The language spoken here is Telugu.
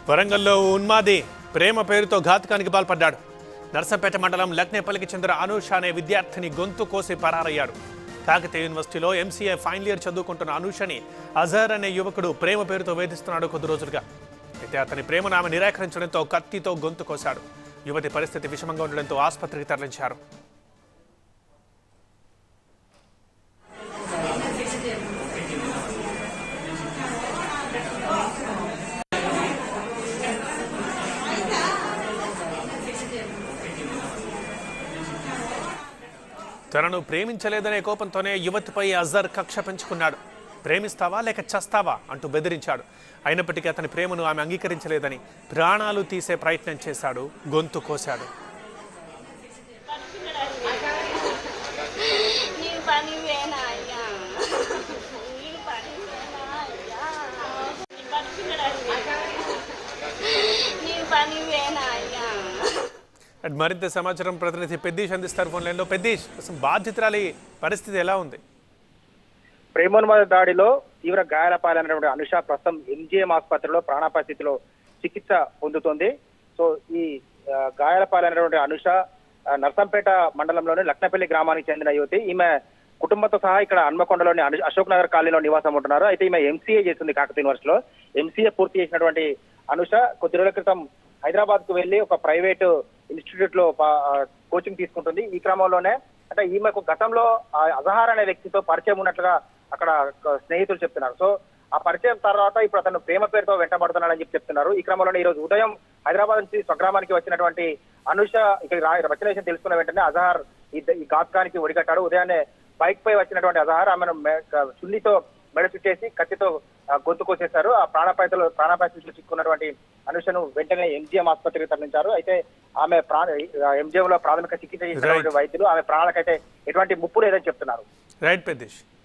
వరంగల్లో ఓ ఉన్మాది ప్రేమ పేరుతో ఘాతకానికి పాల్పడ్డాడు నర్సంపేట మండలం లగ్నేపల్లికి చెందిన అనూష అనే విద్యార్థిని గొంతు కోసి పరారయ్యాడు కాకతీయ యూనివర్సిటీలో ఎంసీఏ ఫైనల్ ఇయర్ చదువుకుంటున్న అనూషని అజహర్ అనే యువకుడు ప్రేమ పేరుతో వేధిస్తున్నాడు కొద్ది రోజులుగా అయితే అతని ప్రేమను ఆమె నిరాకరించడంతో కత్తితో గొంతు కోశాడు యువతి పరిస్థితి విషమంగా ఉండడంతో ఆసుపత్రికి తరలించారు తనను ప్రేమించలేదనే కోపంతోనే యువతిపై అజర్ కక్ష పెంచుకున్నాడు ప్రేమిస్తావా లేక చస్తావా అంటూ బెదిరించాడు అయినప్పటికీ అతని ప్రేమను ఆమె అంగీకరించలేదని ప్రాణాలు తీసే ప్రయత్నం చేశాడు గొంతు కోశాడు నీకు పని వేనా అయ్యా నీకు పని వేనా అయ్యా నీ పడుకున్నాడు నీకు పని వేనా అయ్యా అండ్ మరింత సమాచారం ప్రతినిధి పెద్దీష్ అందిస్తారు ఫోన్ లైన్లో పెద్దీష్ అసలు బాధితురాలి పరిస్థితి ఎలా ఉంది ప్రేమోన్మాద దాడిలో తీవ్ర గాయాల పాలైనటువంటి అనుష ప్రస్తుతం ఎంజిఎం ఆసుపత్రిలో ప్రాణాపాయ స్థితిలో చికిత్స పొందుతోంది సో ఈ ఆ, గాయాల పాలైనటువంటి అనుష ఆ, నర్సంపేట మండలంలోని లక్నపల్లి గ్రామానికి చెందిన యువతి ఈమె కుటుంబంతో సహా ఇక్కడ హన్మకొండలోని అను- అశోక్ నగర్ కాలనీలో నివాసం ఉంటున్నారు అయితే ఈమె ఎంసీఏ చేస్తుంది కాకతీయ యూనివర్సిటీలో ఎంసీఏ పూర్తి చేసినటువంటి అనుష కొద్ది రోజుల క్రితం హైదరాబాద్ కు వెళ్లి ఒక ప్రైవేట్ ఇన్స్టిట్యూట్ లో పా- ఆ, కోచింగ్ తీసుకుంటుంది ఈ క్రమంలోనే అంటే ఈమెకు గతంలో ఆ అజహార్ అనే వ్యక్తితో పరిచయం ఉన్నట్లుగా అక్కడ ఒక స్నేహితులు చెప్తున్నారు సో ఆ పరిచయం తర్వాత ఇప్పుడు అతను ప్రేమ పేరుతో వెంటబడుతున్నాడని చెప్పి చెప్తున్నారు ఈ క్రమంలోనే ఈ రోజు ఉదయం హైదరాబాద్ నుంచి స్వగ్రామానికి వచ్చినటువంటి అనుష ఇక్కడ రా- వచ్చిన విషయం తెలుసుకున్న వెంటనే అజహార్ ఈ ఈ ఘాతకానికి ఒడిగట్టాడు ఉదయాన్నే బైక్ పై వచ్చినటువంటి అజహార్ ఆమెను మె- క- చున్నీతో మెడ చుట్టేసి కత్తితో ఆ, గొంతు కోసేశారు ఆ ప్రాణాపాయతలో ప్రాణాపాయ స్థితిలో చిక్కున్నటువంటి అనుషను వెంటనే ఎంజిఎం ఆసుపత్రికి తరలించారు అయితే ఆమె ప్రాణ ఎంజిఎం లో ప్రాథమిక చికిత్స చేసినటువంటి వైద్యులు ఆమె ప్రాణాలకైతే ఎటువంటి ముప్పు లేదని చెప్తున్నారు రైట్ పెద్దీష్